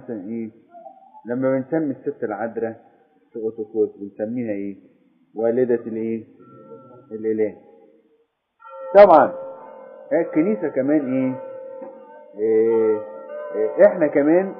مثلا ايه لما بنسمي الست العذراء في اوتوكوس بنسميها ايه والدة الايه الاله طبعا الكنيسة كمان ايه, إيه, إيه احنا كمان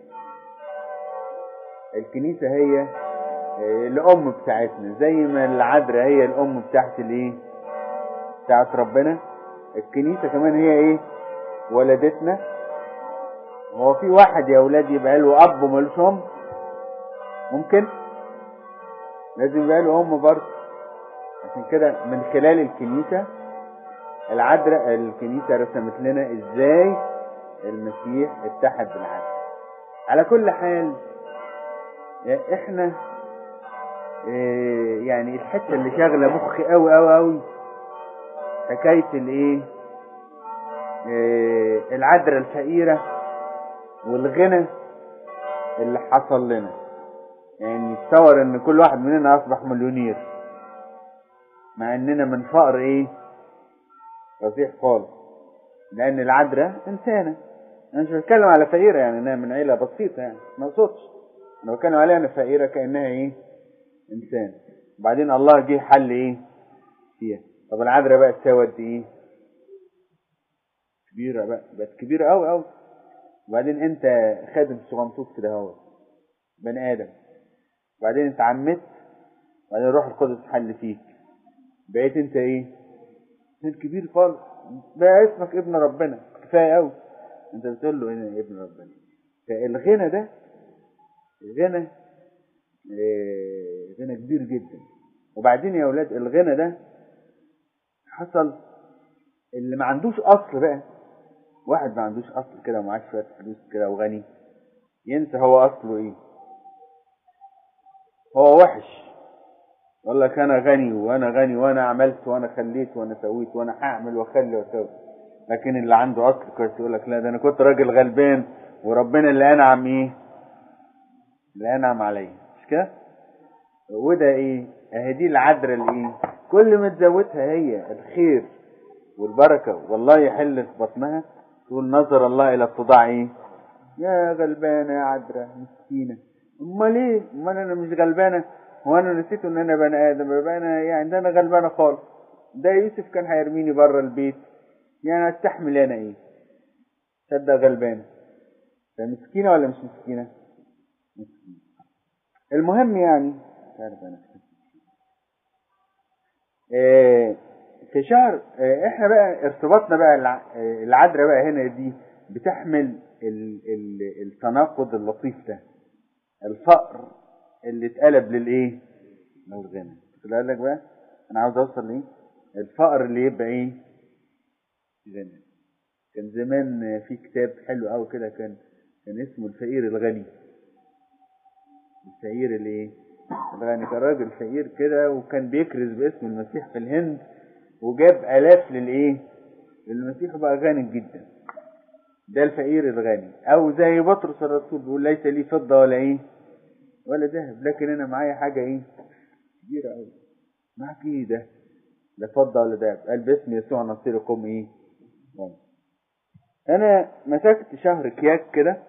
الكنيسة هي إيه الام بتاعتنا زي ما العذراء هي الام بتاعت الايه بتاعت ربنا الكنيسة كمان هي ايه ولدتنا هو في واحد يا اولاد يبقى له اب ومالوش ام ممكن لازم يبقى له ام برضه عشان كده من خلال الكنيسة العذراء الكنيسة رسمت لنا ازاي المسيح اتحد بالعذراء على كل حال احنا اه يعني الحته اللي شاغله مخي قوي قوي قوي حكايه الايه اه العذراء الفقيره والغنى اللي حصل لنا يعني تصور ان كل واحد مننا اصبح مليونير مع اننا من فقر ايه فظيع خالص لان العذراء انسانه انا مش بتكلم على فقيره يعني انها من عيله بسيطه يعني ما اقصدش انا بتكلم عليها ان فقيره كانها ايه انسان وبعدين الله جه حل ايه فيها طب العذراء بقى تساوي قد ايه كبيره بقى بقت كبيره قوي قوي وبعدين انت خادم صغنطوط كده اهو بني ادم وبعدين انت عمت وبعدين روح القدس حل فيك بقيت انت ايه انت كبير خالص بقى اسمك ابن ربنا كفايه قوي انت بتقول له انا ابن ربنا فالغنى ده غنى غنى كبير جدا وبعدين يا اولاد الغنى ده حصل اللي ما عندوش اصل بقى واحد ما عندوش اصل كده ومعاه شويه فلوس كده وغني ينسى هو اصله ايه هو وحش يقول لك انا غني وانا غني وانا عملت وانا خليت وانا سويت وانا هعمل واخلي واسوي لكن اللي عنده اصل كويس يقول لك لا ده انا كنت راجل غلبان وربنا اللي انعم ايه اللي انعم عليا مش كده وده ايه اهي دي العذراء الايه كل ما تزودها هي الخير والبركه والله يحل في بطنها تقول نظر الله الى اتضاع ايه يا غلبانه يا عذراء مسكينه امال ايه امال انا مش غلبانه هو انا نسيت ان انا بني ادم يبقى انا يعني ده انا غلبانه خالص ده يوسف كان هيرميني بره البيت يعني استحمل انا ايه تصدق غلبانه ده مسكينه ولا مش مسكينه مسكينه المهم يعني مش عارف انا إيه في شهر إيه احنا بقى ارتباطنا بقى العذراء بقى هنا دي بتحمل ال ال التناقض اللطيف ده الفقر اللي اتقلب للايه للغنى خد لك بقى انا عاوز اوصل لايه الفقر اللي يبقى ايه غنى كان زمان في كتاب حلو قوي كده كان كان اسمه الفقير الغني الفقير الايه الغني كان راجل فقير كده وكان بيكرز باسم المسيح في الهند وجاب الاف للايه للمسيح بقى غني جدا ده الفقير الغني او زي بطرس الرسول بيقول ليس لي فضه ولا ايه ولا ذهب لكن انا معايا حاجه ايه كبيره قوي معاك ايه ده لا فضه ولا ذهب قال باسم يسوع نصيركم ايه غني انا مسكت شهر كياك كده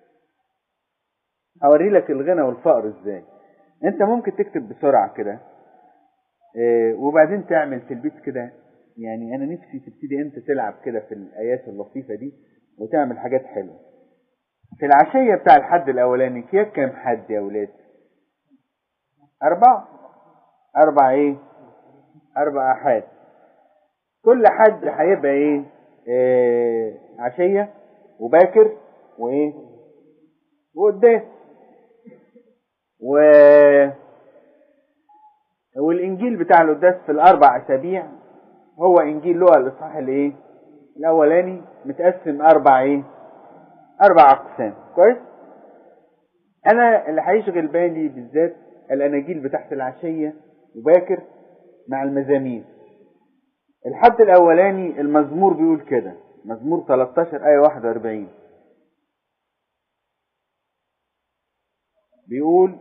هوري لك الغنى والفقر ازاي انت ممكن تكتب بسرعه كده إيه وبعدين تعمل في البيت كده يعني انا نفسي تبتدي انت تلعب كده في الايات اللطيفه دي وتعمل حاجات حلوه في العشيه بتاع الحد الاولاني كياك كام حد يا اولاد اربعه اربع ايه اربع احاد كل حد هيبقى ايه, إيه عشيه وباكر وايه وقدام و والانجيل بتاع القداس في الاربع اسابيع هو انجيل لوقا الاصحاح الايه الاولاني متقسم اربع ايه اربع اقسام كويس انا اللي هيشغل بالي بالذات الاناجيل بتاعت العشيه وباكر مع المزامير الحد الاولاني المزمور بيقول كده مزمور 13 ايه 41 بيقول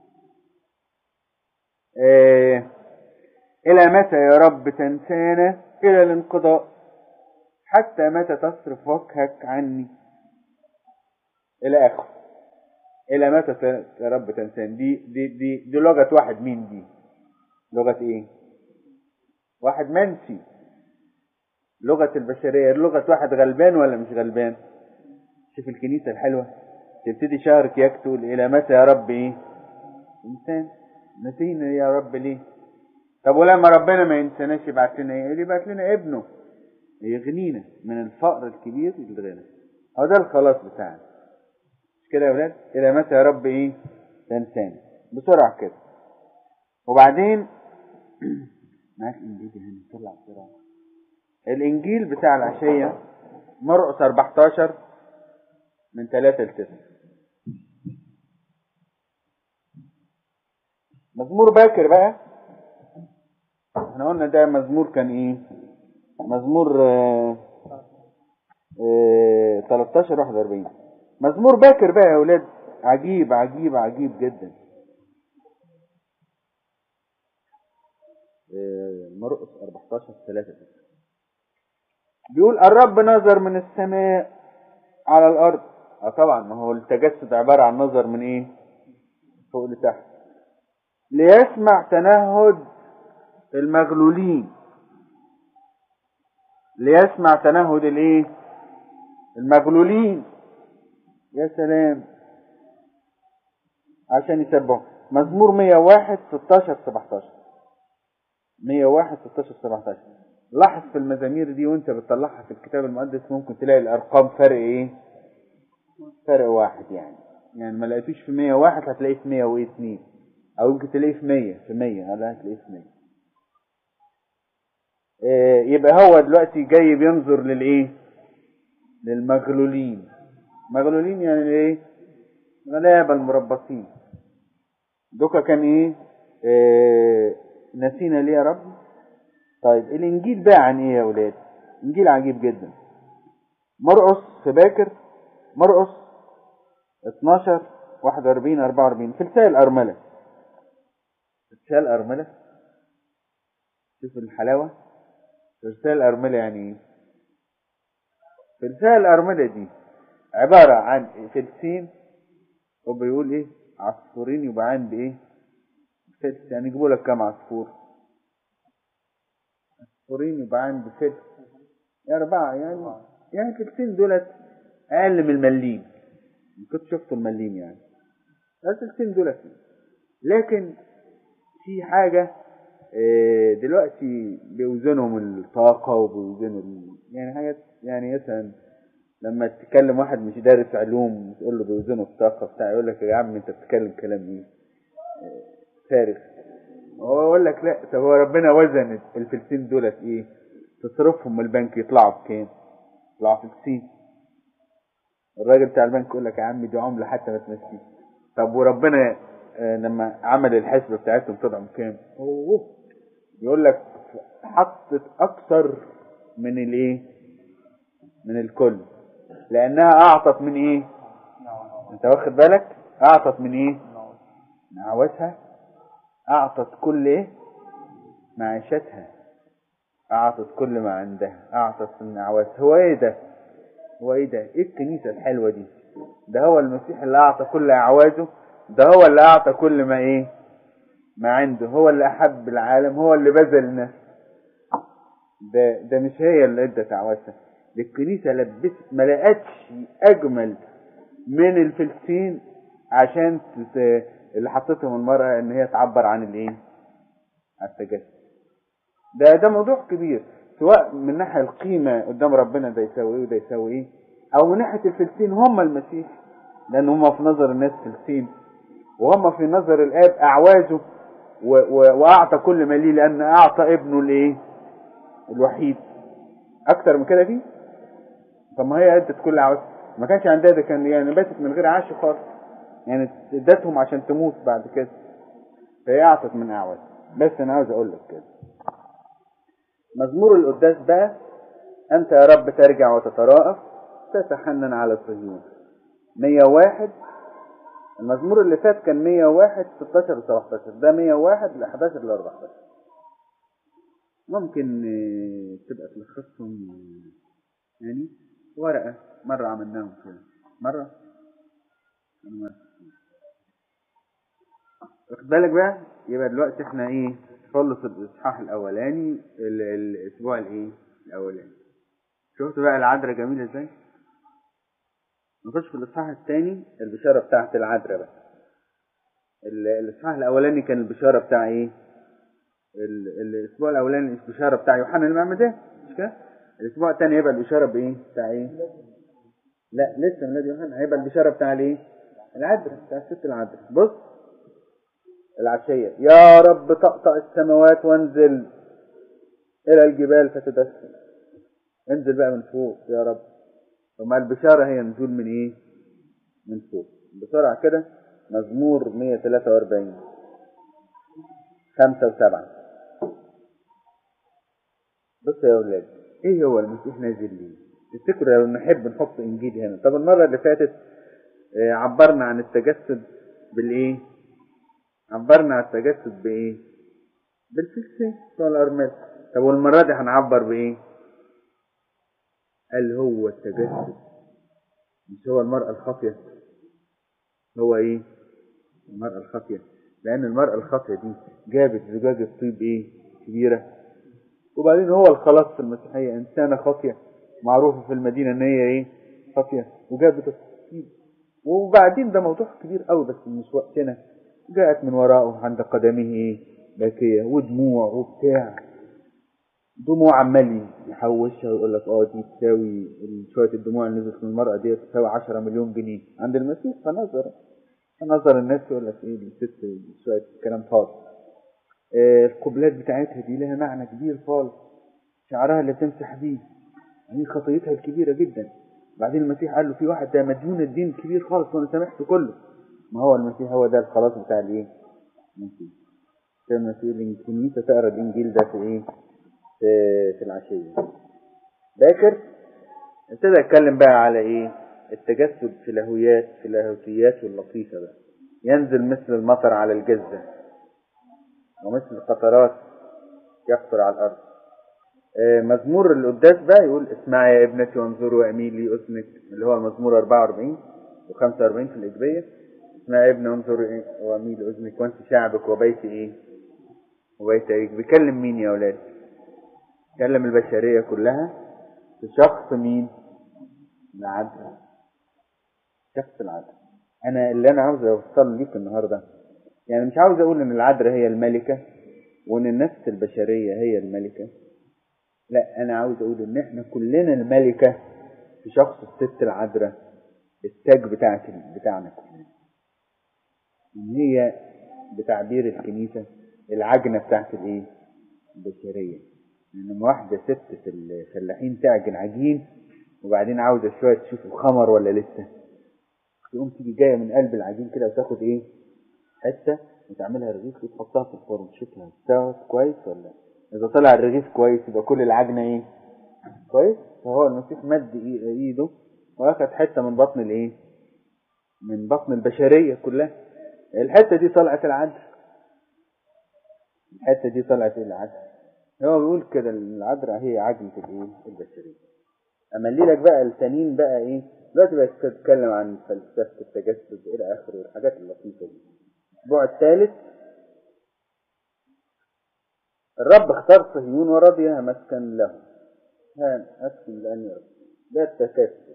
آه إلى متى يا رب تنسانا إلى الانقضاء حتى متى تصرف وجهك عني إلى آخره الى متى ت- يا رب تنساني دي دي دي دي لغه واحد مين دي لغه ايه واحد منسي لغه البشريه لغه واحد غلبان ولا مش غلبان شوف الكنيسه الحلوه تبتدي شهر كياك تقول الى متى يا رب ايه انسان نسينا يا رب ليه طب ولما ربنا ما ينساناش يبعت لنا ايه اللي يبعت لنا ابنه يغنينا من الفقر الكبير للغنى هو ده الخلاص بتاعنا مش كده يا ولاد الى متى يا رب ايه تنساني بسرعه كده وبعدين معاك انجيل هنا طلع بسرعه الانجيل بتاع العشيه مرقس 14 من 3 ل 9 مزمور باكر بقى احنا قلنا ده مزمور كان ايه مزمور آه آه 13 41 مزمور باكر بقى يا اولاد عجيب عجيب عجيب جدا آه مرقس 14 3 بيقول الرب نظر من السماء على الارض اه طبعا ما هو التجسد عباره عن نظر من ايه فوق لتحت ليسمع تنهد المغلولين ليسمع تنهد الايه المغلولين يا سلام عشان يسبحوا مزمور 101 16 17 101 16 17 لاحظ في المزامير دي وانت بتطلعها في الكتاب المقدس ممكن تلاقي الارقام فرق ايه فرق واحد يعني يعني ما لقيتوش في 101 هتلاقيه في 102 او يمكن تلاقيه في 100 في 100 لا هتلاقيه في 100 إيه يبقى هو دلوقتي جاي بينظر للايه للمغلولين مغلولين يعني ايه غلابة المربصين دوكا كان ايه, إيه نسينا ليه يا رب طيب الانجيل بقى عن ايه يا ولاد انجيل عجيب جدا مرقس في باكر مرقس 12 41 44 في رسائل الارمله رسائل الارمله شوف الحلاوه في رسائل الارمله يعني ايه في رسائل الارمله دي عباره عن فلسين وبيقول ايه عصفورين يبقى عند ايه فلس يعني يجيبوا لك كام عصفور عصفورين يبقى عند فلس أربعة يعني يعني فلسين دولت أقل من المليم كنت شفتوا المليم يعني الفلسين دولت لكن في حاجة آه، دلوقتي بيوزنهم الطاقة وبيوزنوا ال- يعني حاجات يعني مثلا لما تتكلم واحد مش دارس علوم تقول له بيوزنوا الطاقة بتاع يقول لك يا عم انت بتتكلم كلام ايه آه، فارغ هو يقول لك لا طب هو ربنا وزن الفلسين دولت ايه تصرفهم من البنك يطلعوا بكام يطلعوا فلسين الراجل بتاع البنك يقول لك يا عم دي عملة حتى ما تمشيش طب وربنا آه، لما عمل الحسبة بتاعتهم طلعوا بكام أوه. يقول لك حطت اكثر من الايه من الكل لانها اعطت من ايه انت واخد بالك اعطت من ايه من عوزها اعطت كل ايه معيشتها اعطت كل ما عندها اعطت من عوزها هو ايه ده هو ايه ده ايه الكنيسة الحلوة دي ده هو المسيح اللي اعطى كل اعوازه ده هو اللي اعطى كل ما ايه ما عنده هو اللي احب العالم هو اللي بذل نفسه ده ده مش هي اللي ادت عوازها دي الكنيسة لبست ما لقتش اجمل من الفلسطين عشان تت... اللي حطتهم المرأة ان هي تعبر عن الايه عن التجسد ده ده موضوع كبير سواء من ناحية القيمة قدام ربنا ده يساوي ايه وده يساوي ايه او من ناحية الفلسطين هم المسيح لان هم في نظر الناس فلسطين وهم في نظر الاب اعوازه و... و... واعطى كل ما ليه لان اعطى ابنه الايه الوحيد اكتر من كده فيه طب ما هي ادت كل عوز ما كانش عندها ده كان يعني باتت من غير عاش خالص يعني ادتهم عشان تموت بعد كده فهي اعطت من اعوز بس انا عاوز اقول لك كده مزمور القداس بقى انت يا رب ترجع وتتراءف تتحنن على صهيون 101 المزمور اللي فات كان 101 16 و 17 ده 101 ل 11 ل 14 ممكن آه، تبقى تلخصهم آه، يعني ورقة مرة عملناهم كده مرة واخد بالك بقى يبقى دلوقتي احنا ايه نخلص الاصحاح الاولاني ال- الاسبوع الايه الاولاني شفت بقى العذراء جميله ازاي نخش في الاصحاح الثاني البشاره بتاعت العذراء بقى ال- الاصحاح الاولاني كان البشاره بتاع ايه ال- الاسبوع الاولاني البشاره بتاع يوحنا المعمدان مش كده الاسبوع الثاني هيبقى البشاره بايه بتاع ايه لا لسه ميلاد يوحنا هيبقى البشاره بتاع الايه العذراء بتاع الست العذراء بص العشيه يا رب طقطق السماوات وانزل الى الجبال فتدسم انزل بقى من فوق يا رب وما البشاره هي نزول من ايه من فوق بسرعه كده مزمور 143 خمسة وسبعة بص يا أولاد إيه هو المسيح نازل ليه؟ تفتكروا لو نحب نحط إنجيل هنا طب المرة اللي فاتت آه، عبرنا عن التجسد بالإيه؟ عبرنا عن التجسد بإيه؟ بالفلسفة بتوع الأرمل طب والمرة دي هنعبر بإيه؟ قال هو التجسد مش هو المرأة الخاطية هو إيه؟ المرأة الخاطية لأن المرأة الخاطية دي جابت زجاجة طيب إيه؟ كبيرة وبعدين هو الخلاص في المسيحية إنسانة خاطية معروفة في المدينة إن هي إيه؟ خاطية وجابت الطيب وبعدين ده موضوع كبير قوي بس مش وقتنا جاءت من وراءه عند قدمه إيه؟ باكية ودموع وبتاع دموع عمال يحوشها ويقول لك اه دي تساوي شوية الدموع اللي نزلت من المرأة دي تساوي 10 مليون جنيه عند المسيح فنظر فنظر الناس يقول لك ايه دي ست شوية كلام فاضي آه، القبلات بتاعتها دي لها معنى كبير خالص شعرها اللي بتمسح بيه دي خطيتها الكبيرة جدا بعدين المسيح قال له في واحد ده مديون الدين كبير خالص وانا سامحته كله ما هو المسيح هو ده الخلاص بتاع الايه المسيح زي ما في الكنيسة تقرا الانجيل ده في ايه في, في العشية باكر ابتدى اتكلم بقى على ايه التجسد في لاهويات في لاهوتيات اللطيفة بقى ينزل مثل المطر على الجزة ومثل القطرات يقطر على الأرض آه، مزمور القداس بقى يقول اسمعي يا ابنتي وانظروا واميلي اذنك اللي هو المزمور 44 و45 في الإجبية اسمعي يا ابني وانظروا إيه؟ واميلي اذنك وانت شعبك وبيت ايه وبيت ايه بيكلم مين يا اولاد بيكلم البشرية كلها في شخص مين العدل شخص العدل انا اللي انا عاوز اوصل ليك النهارده يعني مش عاوز اقول ان العذراء هي الملكة وان النفس البشرية هي الملكة لا انا عاوز اقول ان احنا كلنا الملكة في شخص الست العذراء التاج بتاعت بتاعنا كلنا ان هي بتعبير الكنيسة العجنة بتاعت الايه البشرية ان لما واحدة ست في الفلاحين تعجن عجين وبعدين عاوزة شوية تشوفه خمر ولا لسه تقوم تيجي جاية من قلب العجين كده وتاخد ايه حتة وتعملها رغيف وتحطها في الفرن تشوفها استوت كويس ولا اذا طلع الرغيف كويس يبقى كل العجنة ايه كويس فهو المسيح مد إي- ايده واخد حتة من بطن الايه من بطن البشرية كلها الحتة دي طلعت العدل الحتة دي طلعت ايه العدل هو بيقول كده العذراء هي عجنة الايه البشرية املي لك بقى التانيين بقى ايه دلوقتي بقى تتكلم عن فلسفة التجسد الى اخره والحاجات اللطيفة دي الاسبوع الثالث الرب اختار صهيون ورضيها مسكن له هان اسكن لان يرضى ده التكاسل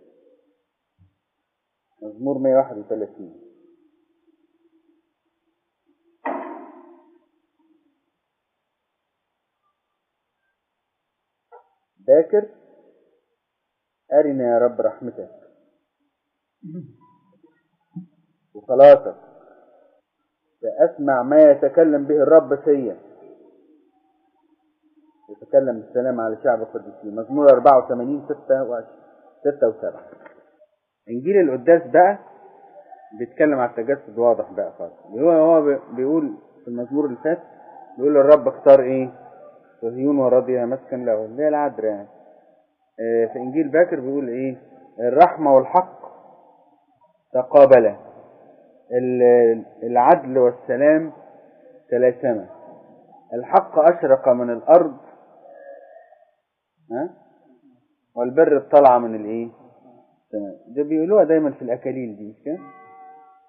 مزمور 131 باكر أرنا يا رب رحمتك وخلاصك فأسمع ما يتكلم به الرب فيا يتكلم بالسلام على شعب القديسين مزمور 84 6 6 و7 انجيل القداس بقى بيتكلم على التجسد واضح بقى خالص هو هو بيقول في المزمور اللي فات بيقول الرب اختار ايه صهيون ورضيها مسكن له اللي هي العذراء يعني آه، في انجيل باكر بيقول ايه الرحمه والحق تقابلا ال- العدل والسلام تلاسما الحق اشرق من الارض ها والبر اطلع من الايه السماء ده بيقولوها دايما في الاكاليل دي مش كده